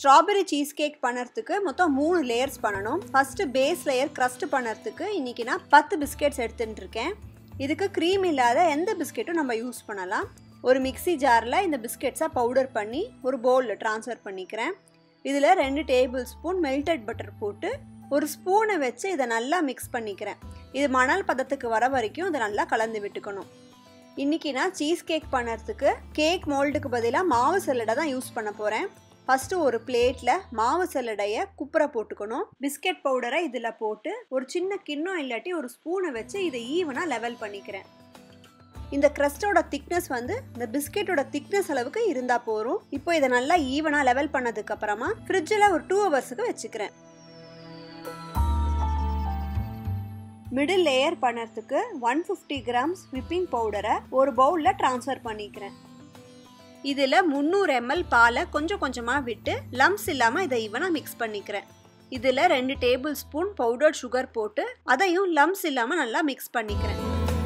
strawberry cheese cake பண்ணுறதுக்கு மொத்தம் மூணு லேயர்ஸ் பண்ணணும் ஃபஸ்ட்டு பேஸ் லேயர் க்ரஸ்ட் பண்ணுறதுக்கு இன்றைக்கி நான் பத்து பிஸ்கெட்ஸ் எடுத்துகிட்டு இருக்கேன் இதுக்கு க்ரீம் இல்லாத எந்த பிஸ்கெட்டும் நம்ம யூஸ் பண்ணலாம் ஒரு மிக்சி ஜாரில் இந்த பிஸ்கெட்ஸை பவுடர் பண்ணி ஒரு பவுலில் ட்ரான்ஸ்ஃபர் பண்ணிக்கிறேன் இதில் ரெண்டு டேபிள் ஸ்பூன் மெல்டட் பட்டர் போட்டு ஒரு ஸ்பூனை வச்சு இதை நல்லா மிக்ஸ் பண்ணிக்கிறேன் இது மணல் பதத்துக்கு வர வரைக்கும் இதை நல்லா கலந்து விட்டுக்கணும் இன்றைக்கி நான் சீஸ் கேக் பண்ணுறதுக்கு கேக் மோல்டுக்கு பதிலாக மாவு சல்லடை தான் யூஸ் பண்ண போகிறேன் ஃபஸ்ட்டு ஒரு பிளேட்டில் மாவு சல்லடையை குப்புரை போட்டுக்கணும் பிஸ்கெட் பவுடரை இதில் போட்டு ஒரு சின்ன கிண்ணம் இல்லாட்டி ஒரு ஸ்பூனை வச்சு இதை ஈவனாக லெவல் பண்ணிக்கிறேன் இந்த க்ரஸ்டோட திக்னஸ் வந்து இந்த பிஸ்கெட்டோட திக்னஸ் அளவுக்கு இருந்தால் போதும் இப்போ இதை நல்லா ஈவனாக லெவல் பண்ணதுக்கு அப்புறமா ஃப்ரிட்ஜில் ஒரு டூ ஹவர்ஸுக்கு வச்சுக்கிறேன் மிடில் லேயர் பண்ணுறதுக்கு ஒன் ஃபிஃப்டி கிராம்ஸ் விப்பிங் பவுடரை ஒரு பவுலில் ட்ரான்ஸ்ஃபர் பண்ணிக்கிறேன் இதில் முந்நூறு எம்எல் பாலை கொஞ்சம் கொஞ்சமாக விட்டு லம்ஸ் இல்லாமல் இதை ஈவனாக மிக்ஸ் பண்ணிக்கிறேன் இதில் ரெண்டு டேபிள் ஸ்பூன் பவுடர் சுகர் போட்டு அதையும் லம்ஸ் இல்லாமல் நல்லா மிக்ஸ் பண்ணிக்கிறேன்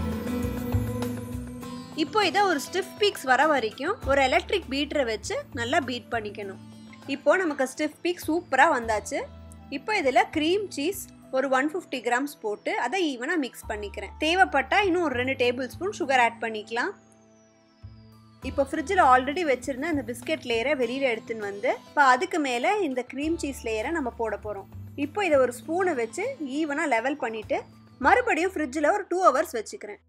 இப்போ இதை ஒரு ஸ்டிஃப் பீக்ஸ் வர வரைக்கும் ஒரு எலக்ட்ரிக் பீட்டரை வச்சு நல்லா பீட் பண்ணிக்கணும் இப்போ நமக்கு ஸ்டிஃப் பீக் சூப்பராக வந்தாச்சு இப்போ இதில் க்ரீம் சீஸ் ஒரு ஒன் ஃபிஃப்டி கிராம்ஸ் போட்டு அதை ஈவனாக மிக்ஸ் பண்ணிக்கிறேன் தேவைப்பட்டால் இன்னும் ஒரு ரெண்டு டேபிள் ஸ்பூன் சுகர் ஆட் பண்ணிக்கலாம் இப்போ ஃப்ரிட்ஜில் ஆல்ரெடி வச்சுருந்த அந்த பிஸ்கெட் லேயரை வெளியில் எடுத்துன்னு வந்து இப்போ அதுக்கு மேலே இந்த க்ரீம் சீஸ் லேயரை நம்ம போட போகிறோம் இப்போ இதை ஒரு ஸ்பூனை வச்சு ஈவனாக லெவல் பண்ணிவிட்டு மறுபடியும் ஃப்ரிட்ஜில் ஒரு டூ ஹவர்ஸ் வச்சுக்கிறேன்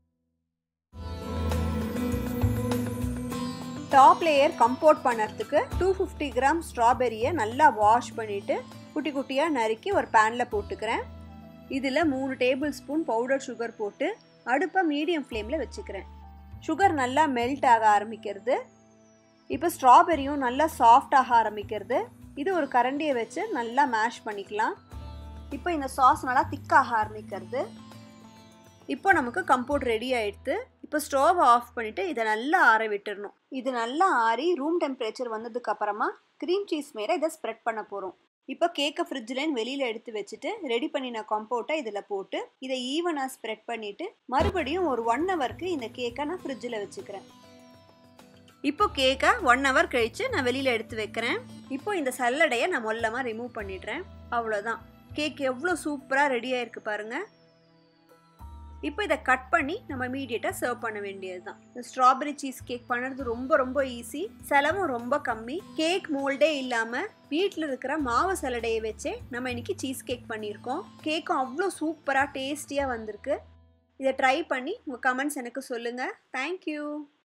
டாப் லேயர் கம்போர்ட் பண்ணுறதுக்கு டூ ஃபிஃப்டி கிராம் ஸ்ட்ராபெரியை நல்லா வாஷ் பண்ணிவிட்டு குட்டி குட்டியாக நறுக்கி ஒரு பேனில் போட்டுக்கிறேன் இதில் மூணு டேபிள் ஸ்பூன் பவுடர் சுகர் போட்டு அடுப்பை மீடியம் ஃப்ளேமில் வச்சுக்கிறேன் சுகர் நல்லா மெல்ட் ஆக ஆரம்பிக்கிறது இப்போ ஸ்ட்ராபெரியும் நல்லா சாஃப்ட் ஆக ஆரம்பிக்கிறது இது ஒரு கரண்டியை வச்சு நல்லா மேஷ் பண்ணிக்கலாம் இப்போ இந்த சாஸ் நல்லா திக்காக ஆரம்பிக்கிறது இப்போ நமக்கு கம்போர்ட் ரெடி ஆயிடுது இப்போ ஸ்டோவ் ஆஃப் பண்ணிவிட்டு இதை நல்லா ஆற விட்டுறணும் இது நல்லா ஆறி ரூம் டெம்பரேச்சர் வந்ததுக்கு அப்புறமா க்ரீம் சீஸ் மேலே இதை ஸ்ப்ரெட் பண்ண போகிறோம் இப்போ கேக்கை ஃப்ரிட்ஜ்லேருந்து வெளியில் எடுத்து வச்சுட்டு ரெடி பண்ணின கம்போட்டை இதில் போட்டு இதை ஈவனாக ஸ்ப்ரெட் பண்ணிவிட்டு மறுபடியும் ஒரு ஒன் ஹவருக்கு இந்த கேக்கை நான் ஃப்ரிட்ஜில் வச்சுக்கிறேன் இப்போ கேக்கை ஒன் ஹவர் கழித்து நான் வெளியில் எடுத்து வைக்கிறேன் இப்போ இந்த சல்லடையை நான் மொல்லமாக ரிமூவ் பண்ணிடுறேன் அவ்வளோதான் கேக் எவ்வளோ சூப்பராக ரெடி ஆயிருக்கு பாருங்கள் இப்போ இதை கட் பண்ணி நம்ம இமீடியட்டாக சர்வ் பண்ண வேண்டியது தான் இந்த ஸ்ட்ராபெரி சீஸ் கேக் பண்ணுறது ரொம்ப ரொம்ப ஈஸி செலவும் ரொம்ப கம்மி கேக் மோல்டே இல்லாமல் வீட்டில் இருக்கிற மாவு சலடையை வச்சே நம்ம இன்னைக்கு சீஸ் கேக் பண்ணியிருக்கோம் கேக்கும் அவ்வளோ சூப்பராக டேஸ்டியாக வந்திருக்கு இதை ட்ரை பண்ணி உங்கள் கமெண்ட்ஸ் எனக்கு சொல்லுங்கள் தேங்க்யூ